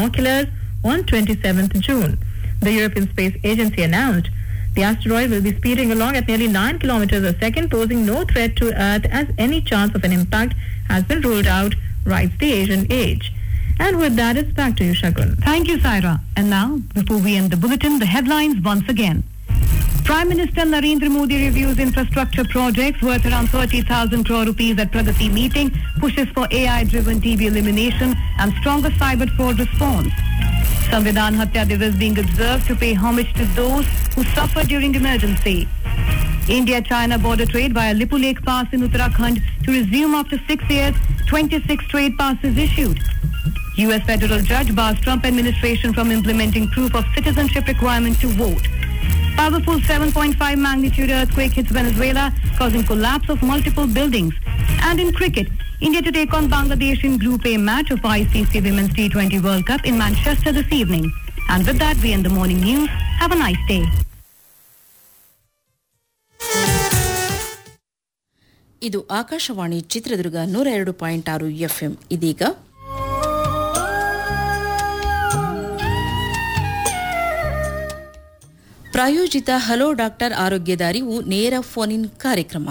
binoculars on 27th June. The European Space Agency announced the asteroid will be speeding along at nearly 9 kilometers a second, posing no threat to Earth as any chance of an impact has been ruled out, writes the Asian Age. And with that, it's back to you, Shagun. Thank you, Saira. And now, before we end the bulletin, the headlines once again. Prime Minister Narendra Modi reviews infrastructure projects worth around 30,000 crore rupees at Pragati meeting, pushes for AI-driven TB elimination and stronger cyber fraud response. Samvidhan Hatya Divas being observed to pay homage to those who suffered during emergency. India-China border trade via Lipu Lake Pass in Uttarakhand to resume after six years, 26 trade passes issued. U.S. federal judge bars Trump administration from implementing proof of citizenship requirement to vote. Powerful 7.5 magnitude earthquake hits Venezuela, causing collapse of multiple buildings. And in cricket, India to take on Bangladesh in Group A match of ICC Women's T20 World Cup in Manchester this evening. And with that, we end the morning news. Have a nice day. ಇದು ಆಕಾಶವಾಣಿ ಚಿತ್ರದುರ್ಗ ನೂರ ಎರಡು point ಆರು FM ಇದೀಗ ಪ್ರಾಯೋಜಿತ hello doctor ಆರೋಗ್ಯದ ಅರಿವು ನೇರ phone in ಕಾರ್ಯಕ್ರಮ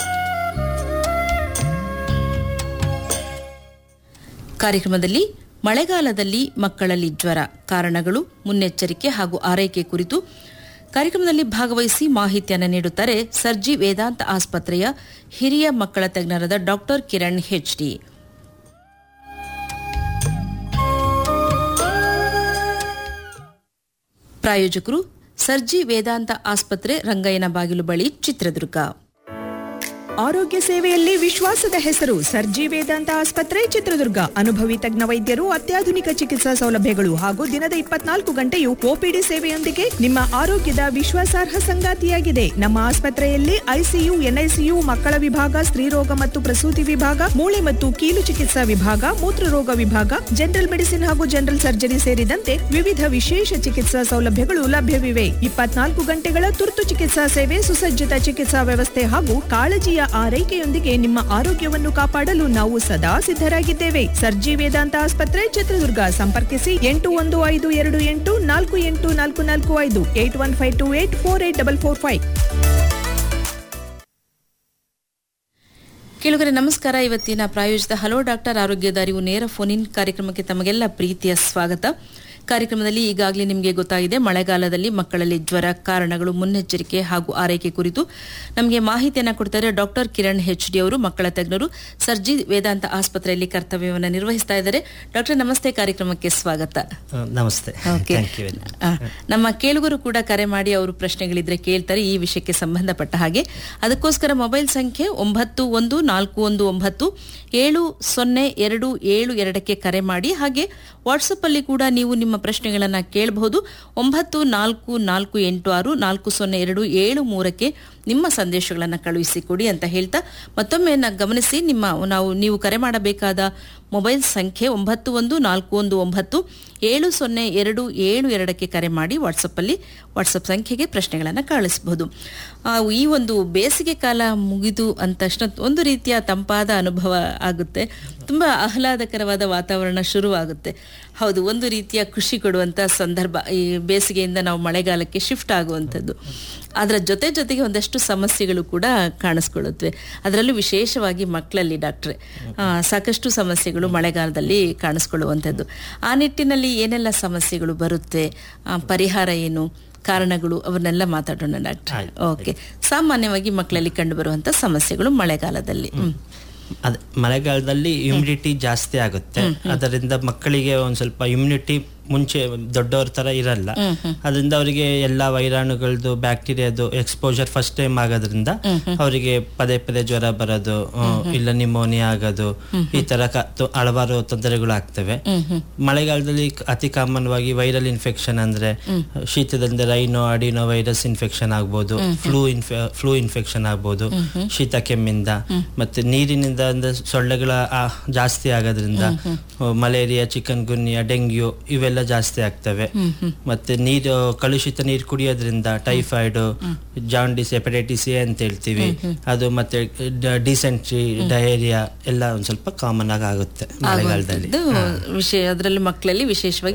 ಕಾರ್ಯಕ್ರಮದಲ್ಲಿ ಮಳೆಗಾಲದಲ್ಲಿ ಮಕ್ಕಳಲ್ಲಿ ಜ್ವರ ಕಾರಣಗಳು ಮುನ್ನೆಚ್ಚರಿಕೆ ಹಾಗೂ ಆರೈಕೆ ಕುರಿತು ಕಾರ್ಯಕ್ರಮದಲ್ಲಿ ಭಾಗವಹಿಸಿ ಮಾಹಿತಿಯನ್ನು ನೀಡುತ್ತಾರೆ ಸರ್ಜಿ ವೇದಾಂತ ಆಸ್ಪತ್ರೆಯ ಹಿರಿಯ ಮಕ್ಕಳ ತಜ್ಞರಾದ ಡಾಕ್ಟರ್ ಕಿರಣ್ ಹೆಚ್ಡಿ ಪ್ರಾಯೋಜಕರು ಸರ್ಜಿ ವೇದಾಂತ ಆಸ್ಪತ್ರೆ ರಂಗಯ್ಯನ ಬಾಗಿಲು ಬಳಿ ಚಿತ್ರದುರ್ಗ ಆರೋಗ್ಯ ಸೇವೆಯಲ್ಲಿ ವಿಶ್ವಾಸದ ಹೆಸರು ಸರ್ಜಿ ವೇದಾಂತ ಆಸ್ಪತ್ರೆ ಚಿತ್ರದುರ್ಗ ಅನುಭವಿ ತಜ್ಞ ವೈದ್ಯರು ಅತ್ಯಾಧುನಿಕ ಚಿಕಿತ್ಸಾ ಸೌಲಭ್ಯಗಳು ಹಾಗೂ ದಿನದ ಇಪ್ಪತ್ನಾಲ್ಕು ಗಂಟೆಯು ಓಪಿಡಿ ಸೇವೆಯೊಂದಿಗೆ ನಿಮ್ಮ ಆರೋಗ್ಯದ ವಿಶ್ವಾಸಾರ್ಹ ಸಂಗಾತಿಯಾಗಿದೆ ನಮ್ಮ ಆಸ್ಪತ್ರೆಯಲ್ಲಿ ಐಸಿಯು ಎನ್ಐಸಿಯು ಮಕ್ಕಳ ವಿಭಾಗ ಸ್ತ್ರೀರೋಗ ಮತ್ತು ಪ್ರಸೂತಿ ವಿಭಾಗ ಮೂಳೆ ಮತ್ತು ಕೀಲು ಚಿಕಿತ್ಸಾ ವಿಭಾಗ ಮೂತ್ರರೋಗ ವಿಭಾಗ ಜನರಲ್ ಮೆಡಿಸಿನ್ ಹಾಗೂ ಜನರಲ್ ಸರ್ಜರಿ ಸೇರಿದಂತೆ ವಿವಿಧ ವಿಶೇಷ ಚಿಕಿತ್ಸಾ ಸೌಲಭ್ಯಗಳು ಲಭ್ಯವಿವೆ ಇಪ್ಪತ್ನಾಲ್ಕು ಗಂಟೆಗಳ ತುರ್ತು ಚಿಕಿತ್ಸಾ ಸೇವೆ ಸುಸಜ್ಜಿತ ಚಿಕಿತ್ಸಾ ವ್ಯವಸ್ಥೆ ಹಾಗೂ ಕಾಳಜಿಯ ಆರೈಕೆಯೊಂದಿಗೆ ನಿಮ್ಮ ಆರೋಗ್ಯವನ್ನು ಕಾಪಾಡಲು ನಾವು ಸದಾ ಸಿದ್ಧರಾಗಿದ್ದೇವೆ ಸರ್ಜಿ ವೇದಾಂತ ಆಸ್ಪತ್ರೆ ಚಿತ್ರದುರ್ಗ ಸಂಪರ್ಕಿಸಿ ಎಂಟು ಒಂದು ಐದು ಎರಡು ಎಂಟು ನಾಲ್ಕು ಎಂಟು ನಾಲ್ಕು ನಾಲ್ಕು ಐದು eight one five two eight four eight double four five ಕೇಳುಗರೆ ನಮಸ್ಕಾರ ಇವತ್ತಿನ ಪ್ರಾಯೋಜಿತ ಹಲೋ ಡಾಕ್ಟರ್ ಆರೋಗ್ಯದ ಅರಿವು ನೇರ ಫೋನ್ ಇನ್ ಕಾರ್ಯಕ್ರಮಕ್ಕೆ ತಮಗೆಲ್ಲ ಪ್ರೀತಿಯ ಸ್ವಾಗತ ಕಾರ್ಯಕ್ರಮದಲ್ಲಿ ಈಗಾಗಲೇ ನಿಮಗೆ ಗೊತ್ತಾಗಿದೆ ಮಳೆಗಾಲದಲ್ಲಿ ಮಕ್ಕಳಲ್ಲಿ ಜ್ವರ ಕಾರಣಗಳು ಮುನ್ನೆಚ್ಚರಿಕೆ ಹಾಗೂ ಆರೈಕೆ ಕುರಿತು ನಮಗೆ ಮಾಹಿತಿಯನ್ನು ಕೊಡ್ತಾರೆ ಡಾಕ್ಟರ್ ಕಿರಣ್ ಹೆಚ್ ಡಿ ಅವರು ಮಕ್ಕಳ ತಜ್ಞರು ಸರ್ಜಿ ವೇದಾಂತ ಆಸ್ಪತ್ರೆಯಲ್ಲಿ ಕರ್ತವ್ಯವನ್ನು ನಿರ್ವಹಿಸ್ತಾ ಇದ್ದಾರೆ ಡಾಕ್ಟರ್ ನಮಸ್ತೆ ಕಾರ್ಯಕ್ರಮಕ್ಕೆ ಸ್ವಾಗತ ಆ, ನಮಸ್ತೆ ಓಕೆ. ಥ್ಯಾಂಕ್ ಯು ಆ, ನಮ್ಮ ಕೇಳುಗರು ಕೂಡ ಕರೆ ಮಾಡಿ ಅವರು ಪ್ರಶ್ನೆಗಳಿದ್ರೆ ಕೇಳ್ತಾರೆ ಈ ವಿಷಯಕ್ಕೆ ಸಂಬಂಧಪಟ್ಟ ಹಾಗೆ ಅದಕ್ಕೋಸ್ಕರ ಮೊಬೈಲ್ ಸಂಖ್ಯೆ ಒಂಬತ್ತು ಒಂದು ನಾಲ್ಕು ಒಂದು ಒಂಬತ್ತು ಏಳು ಸೊನ್ನೆ ಎರಡು ಏಳು ಎರಡಕ್ಕೆ ಕರೆ ಮಾಡಿ ಹಾಗೆ ವಾಟ್ಸಪ್ ಅಲ್ಲಿ ಕೂಡ ನೀವು ನಿಮ್ಮ ಪ್ರಶ್ನೆಗಳನ್ನು ಕೇಳಬಹುದು ಒಂಬತ್ತು ನಾಲ್ಕು ನಾಲ್ಕು ಎಂಟು ಆರು ನಾಲ್ಕು ಸೊನ್ನೆ ಎರಡು ಏಳು ಮೂರಕ್ಕೆ ನಿಮ್ಮ ಸಂದೇಶಗಳನ್ನು ಕಳುಹಿಸಿಕೊಡಿ ಅಂತ ಹೇಳ್ತಾ ಮತ್ತೊಮ್ಮೆ ನ ಗಮನಿಸಿ ನಿಮ್ಮ ನಾವು ನೀವು ಕರೆ ಮಾಡಬೇಕಾದ ಮೊಬೈಲ್ ಸಂಖ್ಯೆ ಒಂಬತ್ತು ಒಂದು ನಾಲ್ಕು ಒಂದು ಒಂಬತ್ತು ಏಳು ಸೊನ್ನೆ ಎರಡು ಏಳು ಎರಡಕ್ಕೆ ಕರೆ ಮಾಡಿ ವಾಟ್ಸಪ್ಪಲ್ಲಿ ವಾಟ್ಸಪ್ ಸಂಖ್ಯೆಗೆ ಪ್ರಶ್ನೆಗಳನ್ನು ಕಳಿಸಬಹುದು ಆ, ಈ ಒಂದು ಬೇಸಿಗೆ ಕಾಲ ಮುಗಿದು ಅಂದ ತಕ್ಷಣ ಒಂದು ರೀತಿಯ ತಂಪಾದ ಅನುಭವ ಆಗುತ್ತೆ ತುಂಬ ಆಹ್ಲಾದಕರವಾದ ವಾತಾವರಣ ಶುರುವಾಗುತ್ತೆ ಹೌದು ಒಂದು ರೀತಿಯ ಖುಷಿ ಕೊಡುವಂಥ ಸಂದರ್ಭ ಈ ಬೇಸಿಗೆಯಿಂದ ನಾವು ಮಳೆಗಾಲಕ್ಕೆ ಶಿಫ್ಟ್ ಆಗುವಂಥದ್ದು ಅದರ ಜೊತೆ ಜೊತೆಗೆ ಒಂದಷ್ಟು ಸಮಸ್ಯೆಗಳು ಕೂಡ ಕಾಣಿಸ್ಕೊಳ್ಳುತ್ತವೆ ಅದರಲ್ಲೂ ವಿಶೇಷವಾಗಿ ಮಕ್ಕಳಲ್ಲಿ ಡಾಕ್ಟ್ರೆ ಆ, ಸಾಕಷ್ಟು ಸಮಸ್ಯೆಗಳು ಮಳೆಗಾಲದಲ್ಲಿ ಕಾಣಿಸ್ಕೊಳ್ಳುವಂಥದ್ದು ಆ ನಿಟ್ಟಿನಲ್ಲಿ ಏನೆಲ್ಲ ಸಮಸ್ಯೆಗಳು ಬರುತ್ತೆ ಆ, ಪರಿಹಾರ ಏನು ಕಾರಣಗಳು ಅವನ್ನೆಲ್ಲ ಮಾತಾಡೋಣ ಡಾಕ್ಟರ್ ಆಯ್ತು, ಓಕೆ ಸಾಮಾನ್ಯವಾಗಿ ಮಕ್ಕಳಲ್ಲಿ ಕಂಡುಬರುವಂಥ ಸಮಸ್ಯೆಗಳು ಮಳೆಗಾಲದಲ್ಲಿ ಹ್ಮ್. ಅದ್ ಮಳೆಗಾಲದಲ್ಲಿ ಇಮ್ಯುನಿಟಿ ಜಾಸ್ತಿ ಆಗುತ್ತೆ ಅದರಿಂದ ಮಕ್ಕಳಿಗೆ ಒಂದ್ ಸ್ವಲ್ಪ ಇಮ್ಯುನಿಟಿ ಮುಂಚೆ ದೊಡ್ಡವ್ರ ತರ ಇರಲ್ಲ ಅದರಿಂದ ಅವರಿಗೆ ಎಲ್ಲಾ ವೈರಾಣುಗಳದ್ದು ಬ್ಯಾಕ್ಟೀರಿಯಾದು ಎಕ್ಸ್ಪೋಜರ್ ಫಸ್ಟ್ ಟೈಮ್ ಆಗೋದ್ರಿಂದ ಅವರಿಗೆ ಪದೇ ಪದೇ ಜ್ವರ ಬರೋದು ಆ, ಇಲ್ಲ ನಿಮೋನಿಯಾ ಆಗೋದು ಈ ತರ ಕ- ತು- ಹಲವಾರು ತೊಂದರೆಗಳು ಆಗ್ತವೆ ಮಳೆಗಾಲದಲ್ಲಿ ಕ- ಅತಿ ಕಾಮನ್ವಾಗಿ ವೈರಲ್ ಇನ್ಫೆಕ್ಷನ್ ಅಂದ್ರೆ ಶೀತದಿಂದ ರೈನೋ ಅಡಿನೋ ವೈರಸ್ ಇನ್ಫೆಕ್ಷನ್ ಆಗ್ಬೋದು ಫ್ಲೂ ಇನ್ಫೆ ಫ್ಲೂ ಇನ್ಫೆಕ್ಷನ್ ಆಗ್ಬೋದು ಶೀತ ಕೆಮ್ಮಿಂದ ಮತ್ತೆ ನೀರಿನಿಂದ ಅಂದ್ರೆ ಸೊಳ್ಳೆಗಳ ಆ, ಜಾಸ್ತಿ ಆಗೋದ್ರಿಂದ ಮಲೇರಿಯಾ ಚಿಕನ್ ಗುನ್ಯಾ ಡೆಂಗ್ಯೂ ಇವೆಲ್ಲ ಜಾಸ್ತಿ ಆಗ್ತವೆ ಮತ್ತೆ ನೀರು ಕಲುಷಿತ ನೀರು ಕುಡಿಯೋದ್ರಿಂದ ಟೈಫಾಯ್ಡ್ ಜಾಂಡಿಸ್ ಹೆಪಟೈಟಿಸ್ ಎ ಅಂತ ಹೇಳ್ತೀವಿ ಅದು ಮತ್ತೆ ಡಿಸೆಂಟ್ರಿ ಡಯೇರಿಯಾ ಎಲ್ಲ ಒಂದ್ ಸ್ವಲ್ಪ ಕಾಮನ್ ಆಗಿ ಆಗುತ್ತೆ ಮಳೆಗಾಲದಲ್ಲಿ ಆಗುವಂಥದ್ದು ವಿಷಯ ಅದರಲ್ಲಿ ಮಕ್ಕಳಲ್ಲಿ ವಿಶೇಷವಾಗಿ